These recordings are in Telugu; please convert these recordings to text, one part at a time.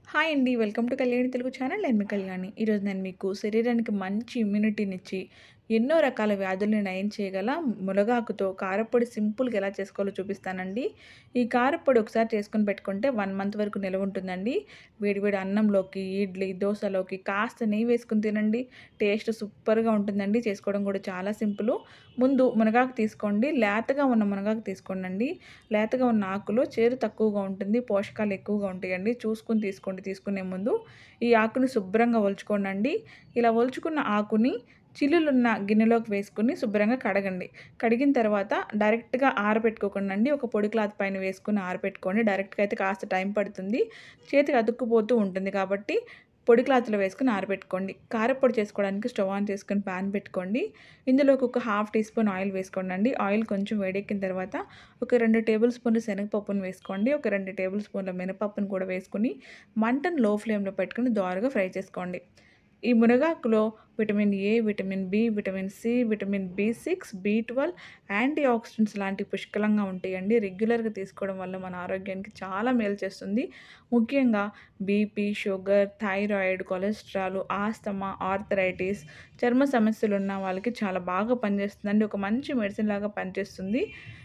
హాయ్ అండి welcome to Kalyani Telugu channel నేను మీ కళ్యాణి ఈరోజు నేను మీకు శరీరానికి మంచి ఇమ్యూనిటీనిచ్చి ఎన్నో రకాల వ్యాధుల్ని నయం చేయగల మునగాకుతో కారప్పొడి సింపుల్గా ఎలా చేసుకోవాలో చూపిస్తానండి ఈ కారప్పొడి ఒకసారి చేసుకొని పెట్టుకుంటే వన్ మంత్ వరకు నిలవ ఉంటుందండి వేడివేడి అన్నంలోకి ఇడ్లీ దోశలోకి కాస్త నెయ్యి వేసుకుని తినండి టేస్ట్ సూపర్గా ఉంటుందండి చేసుకోవడం కూడా చాలా సింపుల్ ముందు మునగాకు తీసుకోండి లేతగా ఉన్న మునగాకు తీసుకోండి లేతగా ఉన్న ఆకులో చేరు తక్కువగా ఉంటుంది పోషకాలు ఎక్కువగా ఉంటాయండి చూసుకుని తీసుకోండి తీసుకునే ముందు ఈ ఆకుని శుభ్రంగా ఒలుచుకోండి ఇలా ఒలుచుకున్న ఆకుని చిల్లులున్న గిన్నెలోకి వేసుకుని శుభ్రంగా కడగండి కడిగిన తర్వాత డైరెక్ట్గా ఆరబెట్టుకోకుండా అండి ఒక పొడి క్లాత్ పైన వేసుకుని ఆరబెట్టుకోండి డైరెక్ట్గా అయితే కాస్త టైం పడుతుంది చేతికి అతుక్కుపోతూ ఉంటుంది కాబట్టి పొడి క్లాత్లో వేసుకుని ఆరబెట్టుకోండి కారపొడి చేసుకోవడానికి స్టవ్ ఆన్ చేసుకుని ప్యాన్ పెట్టుకోండి ఇందులోకి ఒక హాఫ్ టీ స్పూన్ ఆయిల్ వేసుకోండి అండి ఆయిల్ కొంచెం వేడెక్కిన తర్వాత ఒక రెండు టేబుల్ స్పూన్లు శనగపప్పును వేసుకోండి ఒక రెండు టేబుల్ స్పూన్ల మినపప్పును కూడా వేసుకుని మంటను లో ఫ్లేమ్లో పెట్టుకుని దోరగా ఫ్రై చేసుకోండి ఈ మునగాకులో vitamin A vitamin B vitamin C vitamin B six B twelve antioxidants లాంటి పుష్కలంగా ఉంటాయండి రెగ్యులర్గా తీసుకోవడం వల్ల మన ఆరోగ్యానికి చాలా మేలు చేస్తుంది ముఖ్యంగా BP sugar thyroid cholesterol asthma arthritis చర్మ సమస్యలు ఉన్న వాళ్ళకి చాలా బాగా పనిచేస్తుందండి ఒక మంచి మెడిసిన్ లాగా పనిచేస్తుంది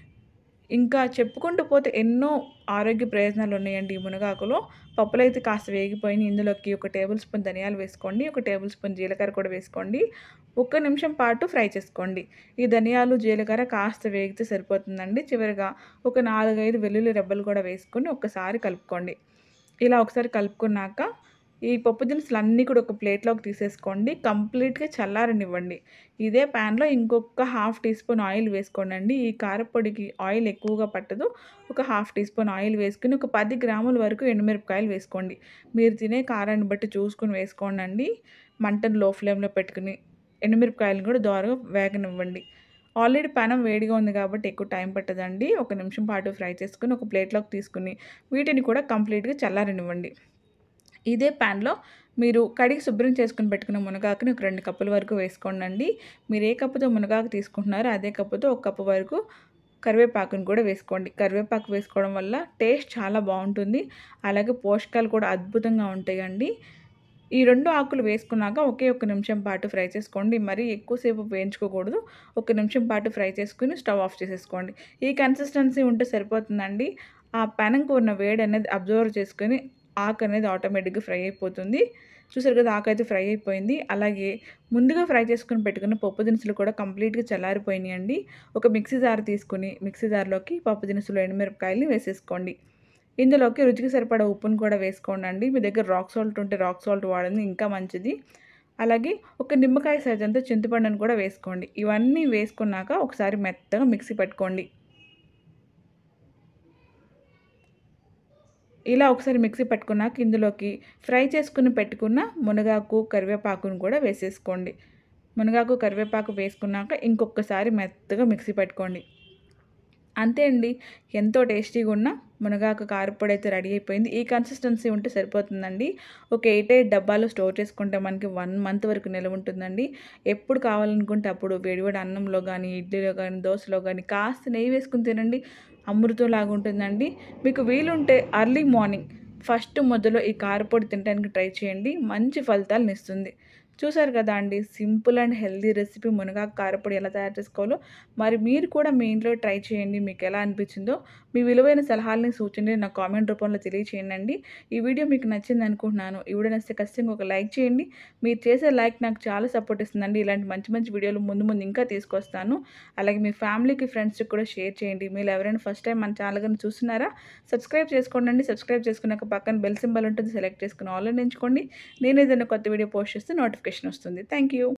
ఇంకా చెప్పుకుంటూ పోతే ఎన్నో ఆరోగ్య ప్రయోజనాలు ఉన్నాయండి ఈ మునగాకులో పప్పులు అయితే కాస్త వేగిపోయినాయి ఇందులోకి ఒక టేబుల్ స్పూన్ ధనియాలు వేసుకోండి ఒక టేబుల్ స్పూన్ జీలకర్ర కూడా వేసుకోండి ఒక్క నిమిషం పాటు ఫ్రై చేసుకోండి ఈ ధనియాలు జీలకర్ర కాస్త వేగితే సరిపోతుందండి చివరిగా ఒక నాలుగైదు వెల్లుల్లి రెబ్బలు కూడా వేసుకొని ఒక్కసారి కలుపుకోండి ఇలా ఒకసారి కలుపుకున్నాక ఈ పప్పు దినుసులు అన్నీ కూడా ఒక ప్లేట్లోకి తీసేసుకోండి కంప్లీట్గా చల్లారనివ్వండి ఇదే ప్యాన్లో ఇంకొక హాఫ్ టీ స్పూన్ ఆయిల్ వేసుకోండి ఈ కారపొడికి ఆయిల్ ఎక్కువగా పట్టదు ఒక హాఫ్ టీ స్పూన్ ఆయిల్ వేసుకుని ఒక పది గ్రాముల వరకు ఎండుమిరపకాయలు వేసుకోండి మీరు తినే కారాన్ని బట్టి చూసుకుని వేసుకోండి మంటను లో ఫ్లేమ్లో పెట్టుకుని ఎండుమిరపకాయలను కూడా దోరగా వేగనివ్వండి ఆల్రెడీ పెనం వేడిగా ఉంది కాబట్టి ఎక్కువ టైం పట్టదండి ఒక నిమిషం పాటు ఫ్రై చేసుకుని ఒక ప్లేట్లోకి తీసుకుని వీటిని కూడా కంప్లీట్గా చల్లారనివ్వండి ఇదే ప్యాన్లో మీరు కడిగి శుభ్రం చేసుకుని పెట్టుకున్న మునగాకుని ఒక రెండు కప్పుల వరకు వేసుకోండి మీరు ఏ కప్పుతో మునగాకు తీసుకుంటున్నారో అదే కప్పుతో ఒక కప్పు వరకు కరివేపాకుని కూడా వేసుకోండి కరివేపాకు వేసుకోవడం వల్ల టేస్ట్ చాలా బాగుంటుంది అలాగే పోషకాలు కూడా అద్భుతంగా ఉంటాయండి ఈ రెండు ఆకులు వేసుకున్నాక ఒకే ఒక నిమిషం పాటు ఫ్రై చేసుకోండి మరీ ఎక్కువసేపు వేయించుకోకూడదు ఒక నిమిషం పాటు ఫ్రై చేసుకుని స్టవ్ ఆఫ్ చేసేసుకోండి ఈ కన్సిస్టెన్సీ ఉంటే సరిపోతుందండి ఆ పెనంకు ఉన్న వేడి అనేది అబ్జర్వ్ చేసుకొని ఆకు అనేది ఆటోమేటిక్గా ఫ్రై అయిపోతుంది చూసారు కదా ఆకు అయితే ఫ్రై అయిపోయింది అలాగే ముందుగా ఫ్రై చేసుకుని పెట్టుకున్న పప్పు దినుసులు కూడా కంప్లీట్గా చల్లారిపోయినాయి అండి ఒక మిక్సీ జార్ తీసుకుని మిక్సీ జార్లోకి పప్పు దినుసులు ఎండుమిరపకాయలని వేసేసుకోండి ఇందులోకి రుచికి సరిపడా ఉప్పును కూడా వేసుకోండి అండి మీ దగ్గర రాక్ సాల్ట్ ఉంటే రాక్ సాల్ట్ వాడండి ఇంకా మంచిది అలాగే ఒక నిమ్మకాయ సైజ్ అంతా చింతపండును కూడా వేసుకోండి ఇవన్నీ వేసుకున్నాక ఒకసారి మెత్తగా మిక్సీ పెట్టుకోండి ఇలా ఒకసారి మిక్సీ పట్టుకున్నాక ఇందులోకి ఫ్రై చేసుకుని పెట్టుకున్న మునగాకు కరివేపాకును కూడా వేసేసుకోండి మునగాకు కరివేపాకు వేసుకున్నాక ఇంకొకసారి మెత్తగా మిక్సీ పట్టుకోండి అంతే అండి ఎంతో టేస్టీగా ఉన్న మునగాకు కారపొడి అయితే రెడీ అయిపోయింది ఈ కన్సిస్టెన్సీ ఉంటే సరిపోతుందండి ఒక ఎయిట్ ఎయిట్ డబ్బాలు స్టోర్ చేసుకుంటే మనకి వన్ మంత్ వరకు నిలవ ఉంటుందండి ఎప్పుడు కావాలనుకుంటే అప్పుడు వేడివేడి అన్నంలో కానీ ఇడ్లీలో కానీ దోశలో కానీ కాస్త నెయ్యి వేసుకుని తినండి అమృతం లాగా ఉంటుందండి మీకు వీలుంటే అర్లీ మార్నింగ్ ఫస్ట్ మొదలు ఈ కారపొడి తినడానికి ట్రై చేయండి మంచి ఫలితాలను ఇస్తుంది చూసారు కదా అండి సింపుల్ అండ్ హెల్దీ రెసిపీ మునగాకు కారపొడి ఎలా తయారు చేసుకోవాలో మరి మీరు కూడా మీ ఇంట్లో ట్రై చేయండి మీకు ఎలా అనిపించిందో మీ విలువైన సలహాలని సూచనలు నా కామెంట్ రూపంలో తెలియచేయండి ఈ వీడియో మీకు నచ్చింది అనుకుంటున్నాను ఈ వీడియో నచ్చితే ఖచ్చితంగా ఒక లైక్ చేయండి మీరు చేసే లైక్ నాకు చాలా సపోర్ట్ ఇస్తుందండి ఇలాంటి మంచి మంచి వీడియోలు ముందు ముందు ఇంకా తీసుకొస్తాను అలాగే మీ ఫ్యామిలీకి ఫ్రెండ్స్కి కూడా షేర్ చేయండి మీరు ఎవరైనా ఫస్ట్ టైం మన ఛానల్ కానీ చూస్తున్నారా సబ్స్క్రైబ్ చేసుకోండి సబ్స్క్రైబ్ చేసుకున్నాక పక్కన బెల్ సింబల్ ఉంటుంది సెలెక్ట్ చేసుకుని ఆన్లైన్ ఎంచుకోండి నేను ఏదైనా కొత్త వీడియో పోస్ట్ చేస్తే నోటిఫికేషన్ వస్తుంది థ్యాంక్ యూ